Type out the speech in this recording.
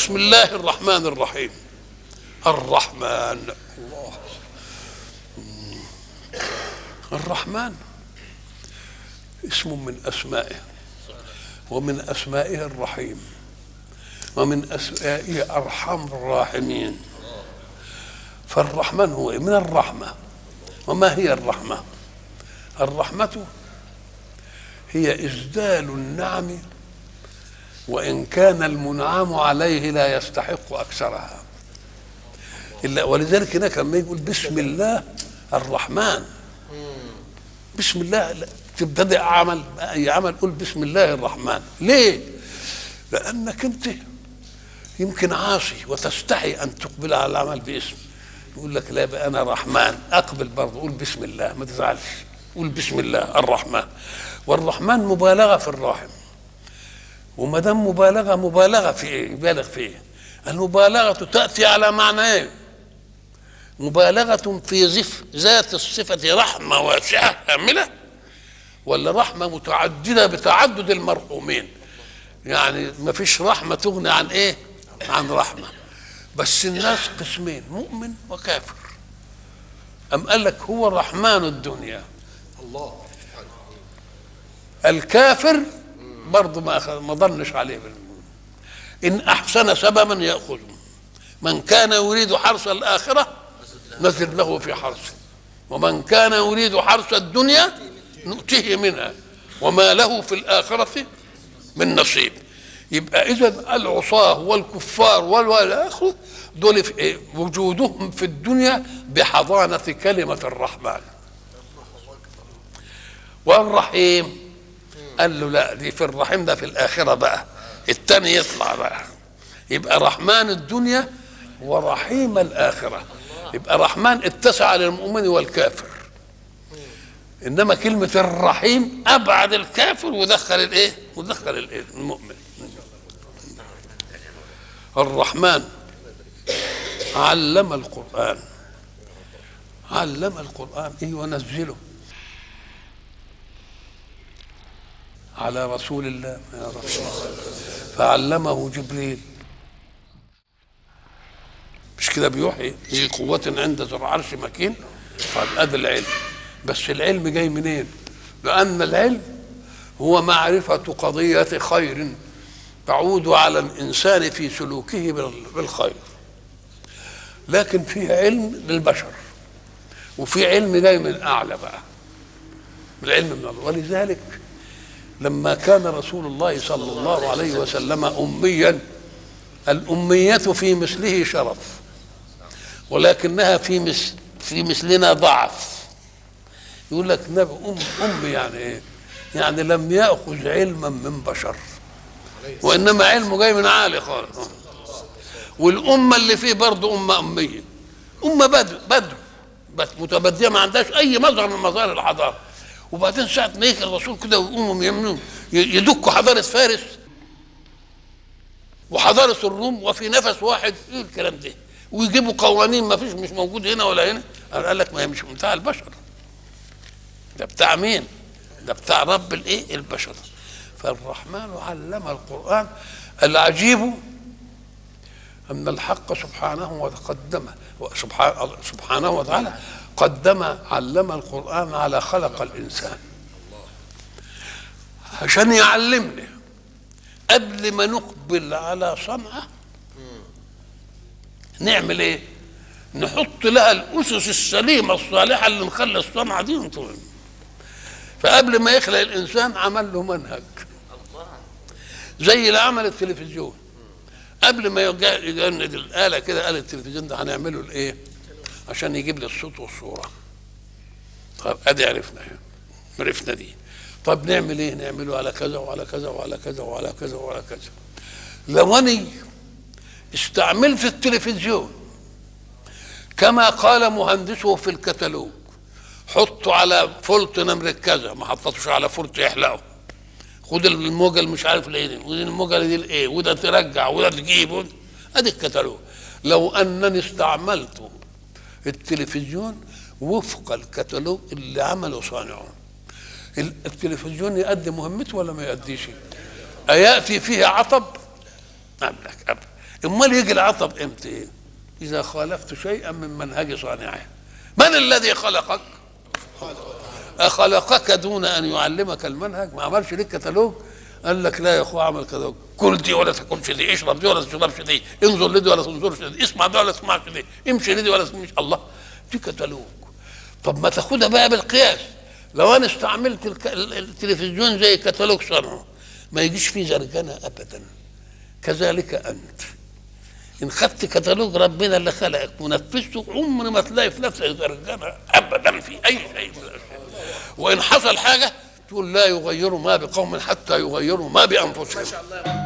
بسم الله الرحمن الرحيم الرحمن الله الرحمن اسم من اسمائه ومن اسمائه الرحيم ومن اسمائه ارحم الراحمين فالرحمن هو من الرحمه وما هي الرحمه الرحمه هي اسدال النعم وان كان المنعم عليه لا يستحق اكثرها الا ولذلك هناك لما يقول بسم الله الرحمن بسم الله تبتدئ عمل اي عمل قول بسم الله الرحمن ليه لانك انت يمكن عاصي وتستحي ان تقبل على العمل باسم يقول لك لا بقى انا رحمن اقبل برضه قول بسم الله ما تزعلش قول بسم الله الرحمن والرحمن مبالغه في الراحم وما دام مبالغه مبالغه في ايه؟ يبالغ في ايه؟ المبالغه تاتي على معنى ايه؟ مبالغه في زف ذات الصفه رحمه واسعه كامله ولا رحمه متعدده بتعدد المرحومين يعني ما فيش رحمه تغني عن ايه؟ عن رحمه بس الناس قسمين مؤمن وكافر أم قال لك هو رحمن الدنيا الله الكافر برضه ما أخذ ما ظنش عليه بالمؤمن. إن أحسن سببا يأخذه من كان يريد حرث الآخرة نزل له في حرثه ومن كان يريد حرث الدنيا نؤتيه منها وما له في الآخرة من نصيب يبقى إذا العصاة والكفار والآخر دول في إيه؟ وجودهم في الدنيا بحضانة كلمة الرحمن والرحيم قال له لا دي في الرحيم ده في الآخرة بقى التاني يطلع بقى يبقى رحمن الدنيا ورحيم الآخرة يبقى رحمن اتسع للمؤمن والكافر انما كلمه الرحيم ابعد الكافر ودخل الايه ودخل الايه المؤمن الرحمن علم القران علم القران ايه ونزله على رسول الله يا رسول الله فعلمه جبريل مش كده بيوحي ذي قوة عند ذي العرش مكين طيب ادي العلم بس العلم جاي منين؟ لأن العلم هو معرفة قضية خير تعود على الإنسان في سلوكه بالخير لكن في علم للبشر وفي علم جاي من أعلى بقى العلم من الله ولذلك لما كان رسول الله صلى الله عليه وسلم أميا الأمية في مثله شرف ولكنها في مثل في مثلنا ضعف يقول لك نبي أم أم يعني إيه؟ يعني لم يأخذ علما من بشر وإنما علمه جاي من عالي خالص والأمة اللي فيه برضه أمة أمية أمة بدو بدو بس متبدية ما عندهاش أي مظهر من مظاهر الحضارة وبعدين ساعة ما يجي الرسول كده ويقوموا يمنون يدكوا حضارة فارس وحضارة الروم وفي نفس واحد ايه الكلام ده ويجيبوا قوانين ما فيش مش موجود هنا ولا هنا قال لك ما هي مش بتاع البشر ده بتاع مين ده بتاع رب الايه البشر فالرحمن علم القرآن العجيب أن الحق سبحانه وتقدم سبحانه وتعالى قدم علم القرآن على خلق الإنسان عشان يعلمنا قبل ما نقبل على صنعة نعمل ايه نحط لها الأسس السليمة الصالحة اللي نخلي الصنعة دي نطول فقبل ما يخلق الإنسان عمل له منهج زي اللي عمل التلفزيون قبل ما يجند الآلة كده قال التلفزيون ده هنعمله لإيه عشان يجيب لي الصوت والصورة طب ادي عرفنا عرفنا دي طب نعمل ايه نعمله على كذا وعلى كذا وعلى كذا وعلى كذا وعلى كذا لو اني استعملت التلفزيون كما قال مهندسه في الكتالوج حطوا على فولت نمرة كذا ما حطتوش على فولت يحلقه خد الموجة اللي مش عارف الايه ودي الموجة دي الايه وده ترجع وده تجيب ادي الكتالوج لو انني استعملت التلفزيون وفق الكتالوج اللي عمله صانعه التلفزيون يؤدي مهمته ولا ما يؤديش أيأتي فيه عطب أبلك أبلك امال يجي العطب امتى اذا خالفت شيئا من منهج صانعه من الذي خلقك أخلقك دون أن يعلمك المنهج ما عملش لك كتالوج قال لك لا يا اخويا اعمل كذا كل دي ولا تاكلش دي اشرب دي ولا تشربش دي انظر لدي ولا تنظرش دي اسمع دي ولا تسمعش دي امشي لدي ولا تمشي الله دي كتالوج طب ما تاخدها بقى بالقياس لو انا استعملت الك- ال- التلفزيون زي كتالوج صنعه ما يجيش فيه زرجنه ابدا كذلك انت ان خدت كتالوج ربنا اللي خلقك ونفذته عمر ما تلاقي في نفسك زرجنه ابدا في اي شيء من الاشياء وان حصل حاجه تقول لا يغيروا ما بقوم حتى يغيروا ما بانفسهم